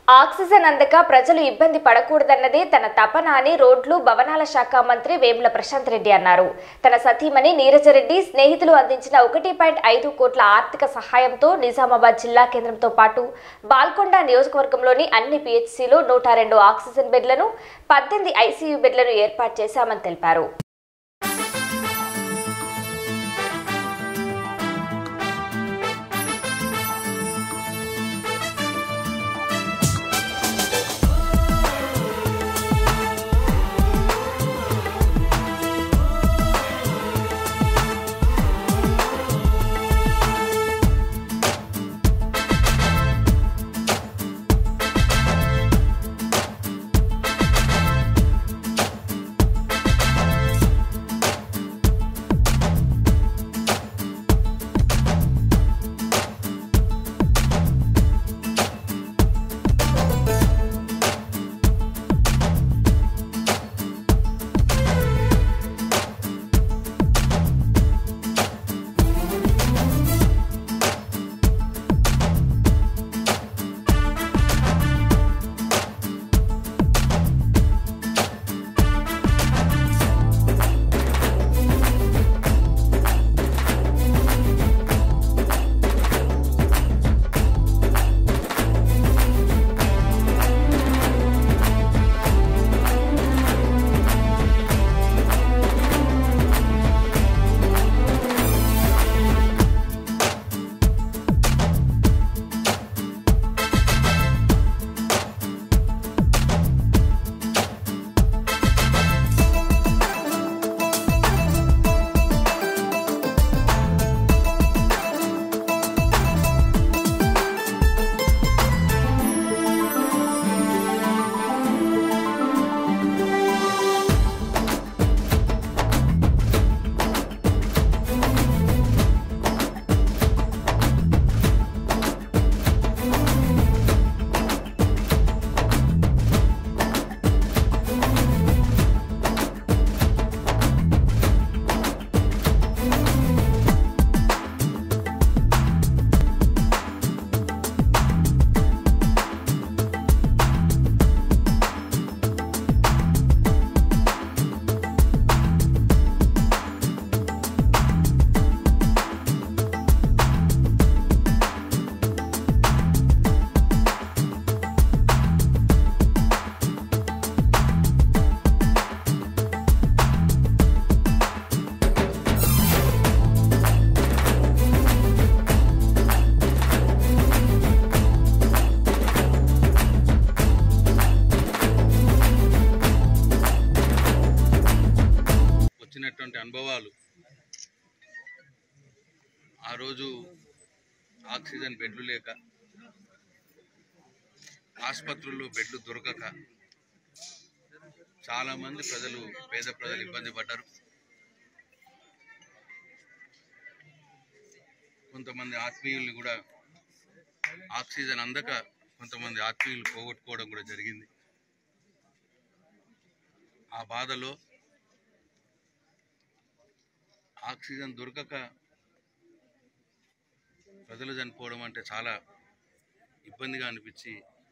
oxygen అందక ప్రజలు ఇబ్బంది పడకూడదన్నదే తన తపన అని రోడ్లు భవనాల శాఖ మంత్రి వేముల ప్రశాంత్ రెడ్డి అన్నారు తన సతీమణి నీరజరెడ్డి స్నేహితులు అందించిన ఒకటి పాయింట్ ఐదు కోట్ల ఆర్థిక సహాయంతో నిజామాబాద్ జిల్లా కేంద్రంతో పాటు బాల్కొండ నియోజకవర్గంలోని అన్ని పిహెచ్సిలో నూట రెండు ఆక్సిజన్ బెడ్లను పద్దెనిమిది ఐసీయూ బెడ్లను ఏర్పాటు చేశామని తెలిపారు వచ్చినటువంటి అనుభవాలు ఆ రోజు ఆక్సిజన్ బెడ్లు లేక ఆసుపత్రుల్లో బెడ్లు దొరకక చాలామంది ప్రజలు పేద ప్రజలు ఇబ్బంది పడ్డారు కొంతమంది ఆత్మీయుల్ని కూడా ఆక్సిజన్ అందక కొంతమంది ఆత్మీయులు పోగొట్టుకోవడం కూడా జరిగింది ఆ బాధలో ఆక్సిజన్ దొరకక ప్రజలు చనిపోవడం అంటే చాలా ఇబ్బందిగా అనిపించి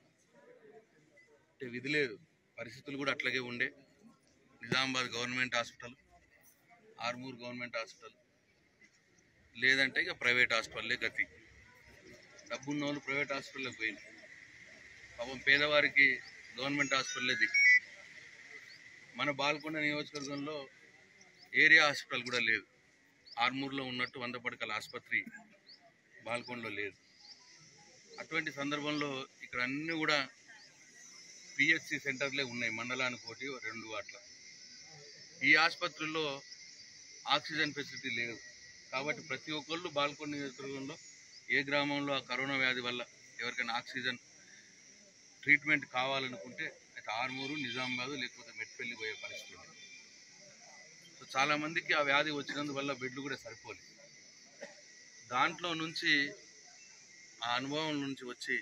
అంటే విధి లేదు పరిస్థితులు కూడా అట్లాగే ఉండే Nizamabad government hospital Armoor government hospital లేదంటే ఇక ప్రైవేట్ హాస్పిటల్లే గతి డబ్బున్న వాళ్ళు ప్రైవేట్ హాస్పిటల్కి పోయింది పాపం పేదవారికి గవర్నమెంట్ హాస్పిటల్లే దిక్కు మన బాల్కొండ నియోజకవర్గంలో ఏరియా హాస్పిటల్ కూడా లేదు ఆర్మూర్లో ఉన్నట్టు వంద పడకల ఆసుపత్రి బాల్కొండలో లేదు అటువంటి సందర్భంలో ఇక్కడ అన్నీ కూడా పిహెచ్సి సెంటర్లే ఉన్నాయి మండలానికి ఒకటి రెండు అట్లా ఈ ఆసుపత్రుల్లో ఆక్సిజన్ ఫెసిలిటీ లేదు కాబట్టి ప్రతి ఒక్కళ్ళు బాల్కొండ నియోజకవర్గంలో ఏ గ్రామంలో ఆ కరోనా వ్యాధి వల్ల ఎవరికైనా ఆక్సిజన్ ట్రీట్మెంట్ కావాలనుకుంటే అయితే ఆర్మూరు నిజామాబాద్ లేకపోతే మెట్పల్లి పోయే పరిస్థితి ఉంది సో చాలా మందికి ఆ వ్యాధి వచ్చినందువల్ల బెడ్లు కూడా సరిపోలేదు దాంట్లో నుంచి ఆ అనుభవం నుంచి వచ్చి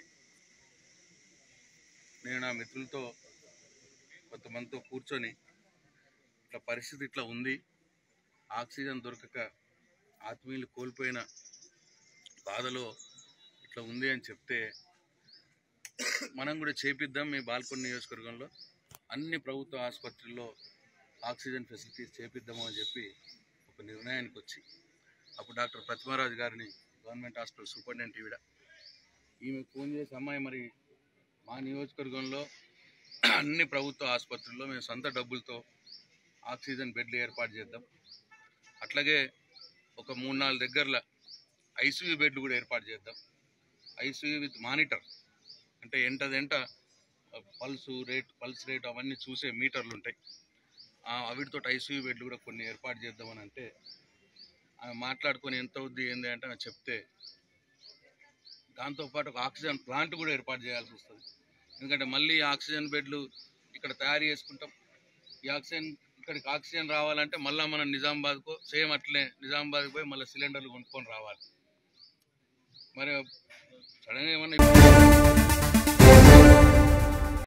నేను నా మిత్రులతో కొంతమందితో కూర్చొని ఇట్లా పరిస్థితి ఇట్లా ఉంది ఆక్సిజన్ దొరకక ఆత్మీయులు కోల్పోయిన బాధలో ఇట్లా ఉంది అని చెప్తే మనం కూడా చేపిద్దాం మీ బాల్కొండ నియోజకవర్గంలో అన్ని ప్రభుత్వ ఆసుపత్రుల్లో ఆక్సిజన్ ఫెసిలిటీస్ చేపిద్దాము అని చెప్పి ఒక నిర్ణయానికి వచ్చి అప్పుడు డాక్టర్ ప్రతిమారాజు గారిని గవర్నమెంట్ హాస్పిటల్ సూపరింటెండెంట్ ఈవిడ ఈమె ఫోన్ చేసి అమ్మాయి మరి మా నియోజకవర్గంలో అన్ని ప్రభుత్వ ఆసుపత్రుల్లో మేము సొంత డబ్బులతో ఆక్సిజన్ బెడ్లు ఏర్పాటు చేద్దాం అట్లాగే ఒక మూడు నాలుగు దగ్గరలో ఐసీయూ బెడ్లు కూడా ఏర్పాటు చేద్దాం ఐసీయూ విత్ మానిటర్ అంటే ఎంటదెంట పల్సు రేట్ పల్స్ రేట్ అవన్నీ చూసే మీటర్లు ఉంటాయి ఆ అవిటితో ఐసీయూ బెడ్లు కూడా కొన్ని ఏర్పాటు చేద్దామని అంటే ఆమె మాట్లాడుకొని ఎంత అవుద్ది ఏంది అంటే ఆమె చెప్తే దాంతోపాటు ఒక ఆక్సిజన్ ప్లాంట్ కూడా ఏర్పాటు చేయాల్సి వస్తుంది ఎందుకంటే మళ్ళీ ఈ ఆక్సిజన్ బెడ్లు ఇక్కడ తయారు చేసుకుంటాం ఈ ఆక్సిజన్ ఇక్కడికి ఆక్సిజన్ రావాలంటే మళ్ళీ మనం నిజామాబాద్కో సేమ్ అట్లే నిజామాబాద్కి పోయి మళ్ళీ సిలిండర్లు కొనుక్కొని రావాలి మరి సడన్గా ఏమన్నా